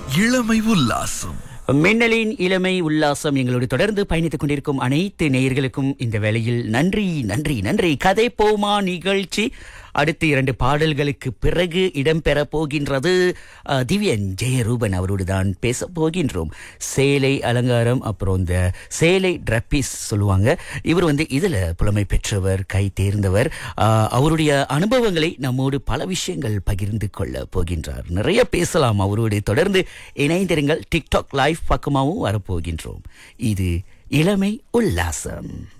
இளமை உல்லாசம் மின்னலின் இளமை உல்லாசம் எங்களோடு தொடர்ந்து பயணித்துக் கொண்டிருக்கும் அனைத்து நேயர்களுக்கும் இந்த வேளையில் நன்றி நன்றி நன்றி கதை போமா நிகழ்ச்சி அடுத்த இரண்டு பாடல்களுக்கு பிறகு இடம்பெற போகின்றது அஹ், திவ்யன் ஜெயரூபன் அவரோடு தான் பேச போகின்றோம் சேலை அலங்காரம் அப்புறம் இந்த சேலை ட்ரப்பிஸ் சொல்லுவாங்க இவர் வந்து இதுல புலமை பெற்றவர் கை தேர்ந்தவர் அஹ், அவருடைய அனுபவங்களை நம்மோடு பல விஷயங்கள் பகிர்ந்து கொள்ள போகின்றார் நிறைய பேசலாம் அவரோடு தொடர்ந்து இணைந்திருங்கள் டிக்டாக் லைவ் பக்கமாகவும் வரப்போகின்றோம் இது இளமை உல்லாசம்